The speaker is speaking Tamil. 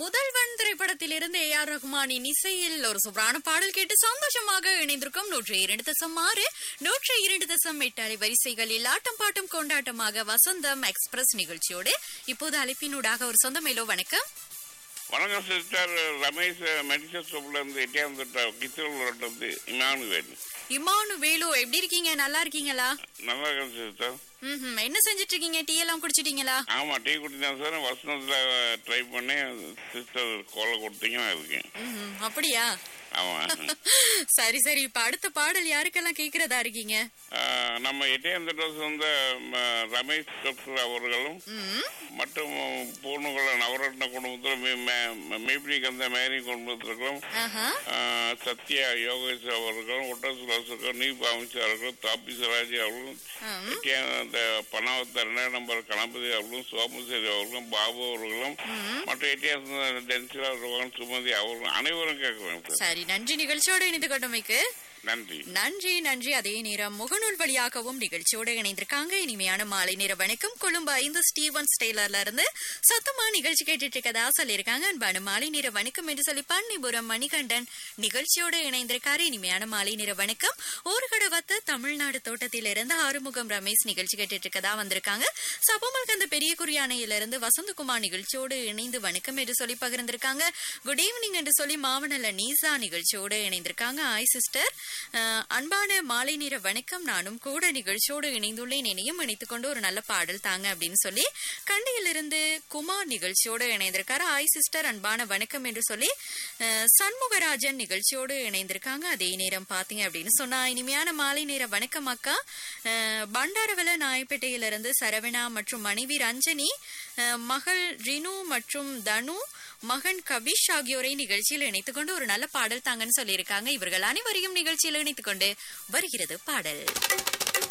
முதல்வன் திரைப்படத்திலிருந்து ஏ ஆர் ரஹ்மானின் இசையில் ஒரு சூப்பரான பாடல் கேட்டு சந்தோஷமாக இணைந்திருக்கும் நூற்றி இரண்டு தசம் ஆறு நூற்றி இரண்டு தசம் எட்டு அலைவரிசைகளில் ஆட்டம் பாட்டும் கொண்டாட்டமாக வசந்தம் எக்ஸ்பிரஸ் நிகழ்ச்சியோடு இப்போது அழைப்பினூடாக ஒரு சொந்த மேலோ வணக்கம் வணக்கம் சிஸ்டர் ரமேஷ் மெடிக்கல் ஷாப்ல இருந்து எட்டியாந்துட்ட கிச்சல் வந்து இமானுவேல் இமானு வேலு எப்படி இருக்கீங்க நல்லா இருக்கீங்களா நல்லா இருக்கேன் சிஸ்டர் ம் என்ன செஞ்சிட்டு இருக்கீங்க டீ எல்லாம் குடிச்சிட்டீங்களா ஆமா டீ குடிச்சேன் சார் வசனத்துல ட்ரை பண்ணி சிஸ்டர் கோலை கொடுத்தீங்க நான் இருக்கேன் ம் அப்படியா ஆமா சரி சரி இப்ப அடுத்த பாடல் யாருக்கெல்லாம் கேக்குறதா இருக்கீங்க ஆஹ், நம்ம எட்டியாந்துட்ட வந்து ம, ரமேஷ் டாக்டர் அவர்களும் ம் மற்றும் பூர்ணுகுல நவரத்ன குடும்பத்தில் மேபிடி கந்த மேரி குடும்பத்திற்கும் ஆஹா ஆஹ், சத்யா யோகேஷ் அவர்களும் ஒட்டசுலாசுக்கும் நீ பாமிச்சு அவர்களும் தாப்பி சிராஜி அவர்களும் ம். அந்த பணவத்த ரெண்டாம் நம்பர் கணபதி அவர்களும் சோமசேரி அவர்களும் பாபு அவர்களும் மற்ற எட்டியாசம் டென்சிலா அவர்களும் சுமதி அவர்களும் அனைவரும் கேட்கிறேன் சார் சரி நன்றி நிகழ்ச்சியோடு இணைந்து கொண்டமைக்கு நன்றி நன்றி நன்றி அதே நேரம் முகநூல் வழியாகவும் நிகழ்ச்சியோடு இணைந்திருக்காங்க இனிமையான மாலை நேர வணக்கம் கொழும்பு ஐந்து ஸ்டீவன் ஸ்டெய்லர்ல இருந்து சத்தமா நிகழ்ச்சி கேட்டுட்டு இருக்கதா சொல்லியிருக்காங்க அன்பான மாலை நேர வணக்கம் என்று சொல்லி பன்னிபுரம் மணிகண்டன் நிகழ்ச்சியோடு இணைந்திருக்காரு இனிமையான மாலை நேர வணக்கம் ஊர்கடவத்த தமிழ்நாடு தோட்டத்திலிருந்து ஆறுமுகம் ரமேஷ் நிகழ்ச்சி கேட்டுட்டு இருக்கதா வந்திருக்காங்க சபமல்கந்த பெரிய குறியானையிலிருந்து வசந்தகுமார் நிகழ்ச்சியோடு இணைந்து வணக்கம் என்று சொல்லி பகிர்ந்திருக்காங்க குட் ஈவினிங் என்று சொல்லி மாவனல்ல நீசா நிகழ்ச்சியோடு இணைந்திருக்காங்க ஆய் சிஸ்டர் அஹ், அன்பான மாலை நேர வணக்கம் நானும் கூட நிகழ்ச்சியோடு இணைந்துள்ளேன் என்னையும் இணைத்துக் கொண்டு ஒரு நல்ல பாடல் தாங்க அப்படின்னு சொல்லி கண்டியிலிருந்து குமார் நிகழ்ச்சியோடு இணைந்திருக்காரு ஆய் சிஸ்டர் அன்பான வணக்கம் என்று சொல்லி அஹ், சண்முகராஜன் நிகழ்ச்சியோடு இணைந்திருக்காங்க அதே நேரம் பாத்தீங்க அப்படின்னு சொன்னா இனிமையான மாலை நேர வணக்கம் அக்கா அஹ், பண்டாரவல நாயப்பேட்டையிலிருந்து சரவணா மற்றும் மனைவி ரஞ்சனி அஹ், மகள் ரினு மற்றும் தனு மகன் கபிஷ் ஆகியோரை நிகழ்ச்சியில் இணைத்துக் கொண்டு ஒரு நல்ல பாடல் தாங்கன்னு சொல்லியிருக்காங்க இவர்கள் அனைவரையும் நிகழ்ச்சியில் இணைத்துக் கொண்டு வருகிறது பாடல்